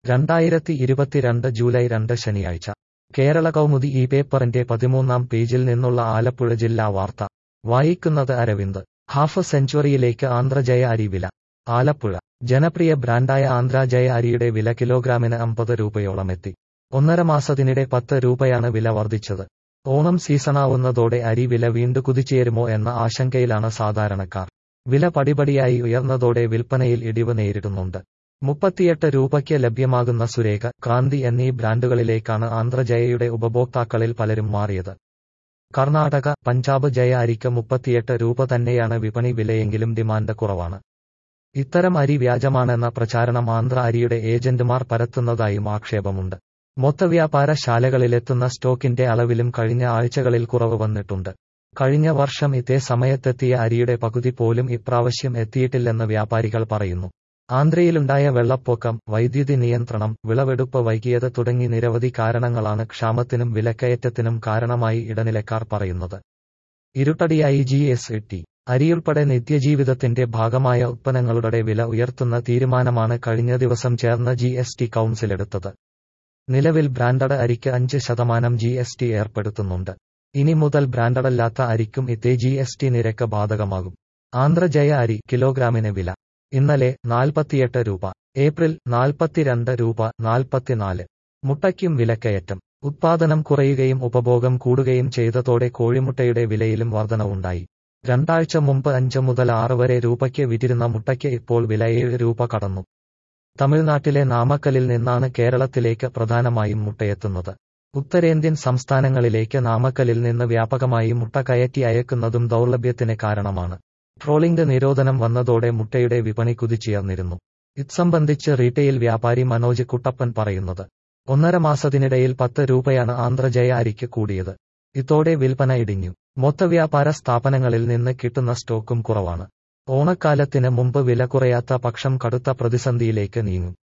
രണ്ടായിരത്തി ഇരുപത്തിരണ്ട് ജൂലൈ രണ്ട് ശനിയാഴ്ച കേരള കൗമുദി ഈ പേപ്പറിന്റെ പതിമൂന്നാം പേജിൽ നിന്നുള്ള ആലപ്പുഴ ജില്ലാ വാർത്ത വായിക്കുന്നത് അരവിന്ദ് ഹാഫ് സെഞ്ചുറിയിലേക്ക് ആന്ധ്രജയ അരി വില ആലപ്പുഴ ജനപ്രിയ ബ്രാൻഡായ ആന്ധ്രാജയ അരിയുടെ വില കിലോഗ്രാമിന് അമ്പത് രൂപയോളം എത്തി ഒന്നര മാസത്തിനിടെ പത്ത് രൂപയാണ് വില വർദ്ധിച്ചത് ഓണം സീസണാവുന്നതോടെ അരി വില വീണ്ടു കുതിച്ചുയരുമോ എന്ന ആശങ്കയിലാണ് സാധാരണക്കാർ വില പടിപടിയായി ഉയർന്നതോടെ വിൽപ്പനയിൽ ഇടിവ് നേരിടുന്നുണ്ട് മുപ്പത്തിയെട്ട് രൂപയ്ക്ക് ലഭ്യമാകുന്ന സുരേഖ ക്രാന്തി എന്നീ ബ്രാൻഡുകളിലേക്കാണ് ആന്ധ്രജയയുടെ ഉപഭോക്താക്കളിൽ പലരും മാറിയത് കർണാടക പഞ്ചാബ് ജയ അരിക്ക് മുപ്പത്തിയെട്ട് രൂപ തന്നെയാണ് വിപണി വിലയെങ്കിലും ഡിമാൻഡ് കുറവാണ് ഇത്തരം അരി വ്യാജമാണെന്ന പ്രചാരണം ആന്ധ്ര അരിയുടെ ഏജന്റുമാർ പരത്തുന്നതായും ആക്ഷേപമുണ്ട് മൊത്തവ്യാപാര ശാലകളിലെത്തുന്ന സ്റ്റോക്കിന്റെ അളവിലും കഴിഞ്ഞ ആഴ്ചകളിൽ കുറവ് വന്നിട്ടുണ്ട് കഴിഞ്ഞ വർഷം ഇതേ സമയത്തെത്തിയ അരിയുടെ പകുതി പോലും ഇപ്രാവശ്യം എത്തിയിട്ടില്ലെന്ന് വ്യാപാരികൾ പറയുന്നു ആന്ധ്രയിലുണ്ടായ വെള്ളപ്പൊക്കം വൈദ്യുതി നിയന്ത്രണം വിളവെടുപ്പ് വൈകിയത് തുടങ്ങി നിരവധി കാരണങ്ങളാണ് ക്ഷാമത്തിനും വിലക്കയറ്റത്തിനും കാരണമായി ഇടനിലക്കാർ പറയുന്നത് ഇരുട്ടടിയായി ജി എസ് ടി അരിയുൾപ്പെടെ നിത്യജീവിതത്തിന്റെ ഭാഗമായ ഉത്പന്നങ്ങളുടെ വില ഉയർത്തുന്ന തീരുമാനമാണ് കഴിഞ്ഞ ദിവസം ചേർന്ന ജി എസ് ടി കൗൺസിലെടുത്തത് നിലവിൽ ബ്രാൻഡഡ് അരിക്ക് അഞ്ച് ശതമാനം ജി എസ് ടി ഏർപ്പെടുത്തുന്നുണ്ട് ഇനി മുതൽ ബ്രാൻഡഡല്ലാത്ത അരിക്കും ഇതേ ജി എസ് ടി നിരക്ക് ബാധകമാകും ആന്ധ്രജയ അരി കിലോഗ്രാമിന് വില ഇന്നലെ നാൽപ്പത്തിയെട്ട് രൂപ ഏപ്രിൽ നാൽപ്പത്തിരണ്ട് രൂപ നാൽപ്പത്തിനാല് മുട്ടയ്ക്കും വിലക്കയറ്റം ഉത്പാദനം കുറയുകയും ഉപഭോഗം കൂടുകയും ചെയ്തതോടെ കോഴിമുട്ടയുടെ വിലയിലും വർധനവുണ്ടായി രണ്ടാഴ്ച മുമ്പ് അഞ്ച് മുതൽ ആറ് വരെ രൂപയ്ക്ക് വിറ്റിരുന്ന മുട്ടയ്ക്ക് ഇപ്പോൾ വില ഏഴ് രൂപ കടന്നു തമിഴ്നാട്ടിലെ നാമക്കലിൽ നിന്നാണ് കേരളത്തിലേക്ക് പ്രധാനമായും മുട്ടയെത്തുന്നത് ഉത്തരേന്ത്യൻ സംസ്ഥാനങ്ങളിലേക്ക് നാമക്കലിൽ നിന്ന് വ്യാപകമായി മുട്ട കയറ്റി അയക്കുന്നതും ദൗർലഭ്യത്തിന് കാരണമാണ് ട്രോളിംഗ് നിരോധനം വന്നതോടെ മുട്ടയുടെ വിപണി കുതിച്ചുയർന്നിരുന്നു ഇത്സംബന്ധിച്ച് റീറ്റെയിൽ വ്യാപാരി മനോജ് കുട്ടപ്പൻ പറയുന്നത് ഒന്നര മാസത്തിനിടയിൽ പത്ത് രൂപയാണ് ആന്ധ്രജയ അരിക്ക് കൂടിയത് ഇതോടെ വിൽപ്പന ഇടിഞ്ഞു മൊത്തവ്യാപാര സ്ഥാപനങ്ങളിൽ നിന്ന് കിട്ടുന്ന സ്റ്റോക്കും കുറവാണ് ഓണക്കാലത്തിന് മുമ്പ് വില കുറയാത്ത പക്ഷം കടുത്ത പ്രതിസന്ധിയിലേക്ക് നീങ്ങും